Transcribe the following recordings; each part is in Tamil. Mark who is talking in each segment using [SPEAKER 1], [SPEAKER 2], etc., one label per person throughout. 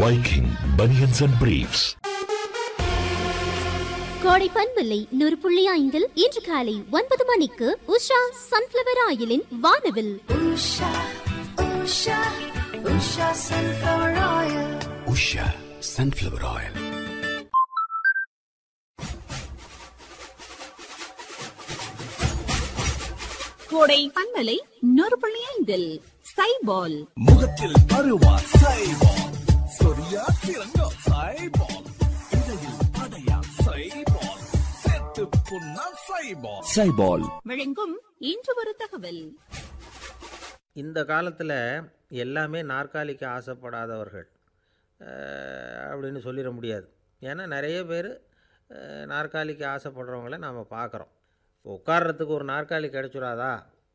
[SPEAKER 1] Viking Bunions and Briefs.
[SPEAKER 2] கோடை பண்பில்லை நூறு புள்ளி ஐந்தில் இன்று காலை ஒன்பது மணிக்கு உஷா சன்ஃபிளவர் ஆயிலின் வானவில்
[SPEAKER 3] Usha, Usha, Usha sunflower oil.
[SPEAKER 4] Usha sunflower oil
[SPEAKER 5] கோடை பண்பலை நூறு புள்ளி ஐந்தில் சைபால்
[SPEAKER 6] முகத்தில் அருவா சைபால் சொரியா சிறங்கோ சைபால் இடையில் அடையா சைபால் செத்து புண்ணா சைபால்
[SPEAKER 4] சைபால்
[SPEAKER 5] வழங்கும் இன்று ஒரு தகவல்
[SPEAKER 7] இந்த காலத்தில் எல்லாமே நாற்காலிக்கு ஆசைப்படாதவர்கள் அஹ், அப்படின்னு சொல்லிட முடியாது ஏன்னா நிறைய பேர் அஹ், நாற்காலிக்கு ஆசைப்படுறவங்கள நாம் பார்க்குறோம் உட்கார்றதுக்கு ஒரு நாற்காலி கிடச்சிடாதா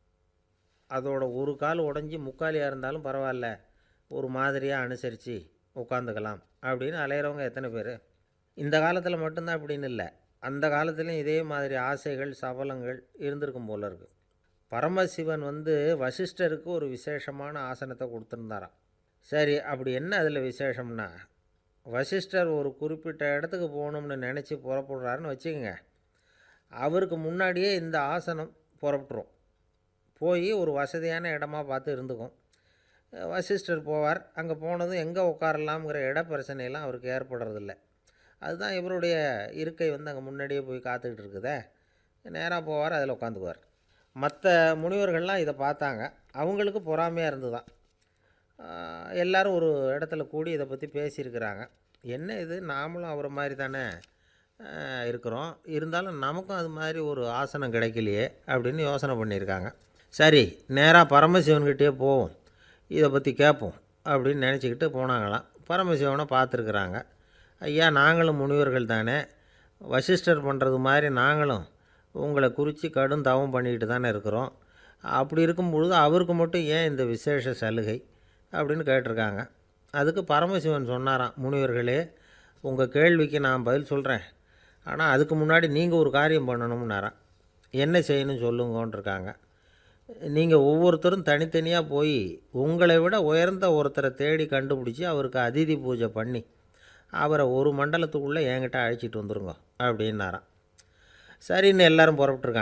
[SPEAKER 7] அதோட ஒரு கால் உடஞ்சி முக்காலியாக இருந்தாலும் பரவாயில்ல ஒரு மாதிரியாக அனுசரித்து உட்காந்துக்கலாம் அப்படின்னு அலையிறவங்க எத்தனை பேர் இந்த காலத்தில் மட்டும்தான் அப்படின்னு இல்லை அந்த காலத்துலேயும் இதே மாதிரி ஆசைகள் சபலங்கள் இருந்திருக்கும் போல இருக்குது பரமசிவன் வந்து வசிஷ்டருக்கு ஒரு விசேஷமான ஆசனத்தை கொடுத்துருந்தாராம் சரி அப்படி என்ன அதில் விசேஷம்னா வசிஷ்டர் ஒரு குறிப்பிட்ட இடத்துக்கு போகணும்னு நினச்சி புறப்படுறாருன்னு வச்சுக்கோங்க அவருக்கு முன்னாடியே இந்த ஆசனம் புறப்பட்டுரும் போய் ஒரு வசதியான இடமா பார்த்து இருந்துக்கும் வசிஷ்டர் போவார் அங்கே போனதும் எங்கே உட்காரலாம்ங்கிற இட பிரச்சனையெல்லாம் அவருக்கு ஏற்படுறதில்ல அதுதான் இவருடைய இருக்கை வந்து அங்கே முன்னாடியே போய் காத்துக்கிட்டு இருக்குதே நேராக போவார் அதில் உட்காந்துக்குவார் மற்ற முனிவர்கள்லாம் இதை பார்த்தாங்க அவங்களுக்கு பொறாமையாக இருந்துதான் ஆஹ் எல்லாரும் ஒரு இடத்துல கூடி இதை பற்றி பேசியிருக்கிறாங்க என்ன இது நாமளும் அவரை மாதிரி தானே ஆஹ் இருக்கிறோம் இருந்தாலும் நமக்கும் அது மாதிரி ஒரு ஆசனம் கிடைக்கலையே அப்படின்னு யோசனை பண்ணியிருக்காங்க சரி நேராக பரமசிவன்கிட்டயே போவோம் இதை பற்றி கேட்போம் அப்படின்னு நினச்சிக்கிட்டு போனாங்களாம் பரமசிவனை பார்த்துருக்குறாங்க ஐயா நாங்களும் முனிவர்கள் தானே வசிஷ்டர் பண்ணுறது மாதிரி நாங்களும் உங்களை குறித்து கடும் தவம் பண்ணிக்கிட்டு தானே இருக்கிறோம் அப்படி இருக்கும் பொழுது அவருக்கு மட்டும் ஏன் இந்த விசேஷ சலுகை அப்படின்னு கேட்டிருக்காங்க அதுக்கு பரமசிவன் சொன்னாராம் முனிவர்களே உங்கள் கேள்விக்கு நான் பதில் சொல்கிறேன் ஆனால் அதுக்கு முன்னாடி நீங்கள் ஒரு காரியம் பண்ணணும்னாராம் என்ன செய்யணும் சொல்லுங்கன்றிருக்காங்க நீங்கள் ஒவ்வொருத்தரும் தனித்தனியாக போய் உங்களை விட உயர்ந்த ஒருத்தரை தேடி கண்டுபிடிச்சி அவருக்கு அதிதி பூஜை பண்ணி அவரை ஒரு மண்டலத்துக்குள்ளே என்கிட்ட அழைச்சிட்டு வந்துருங்க அப்படின்னாராம் சரின்னு எல்லாரும் புறப்பட்டுருக்காங்க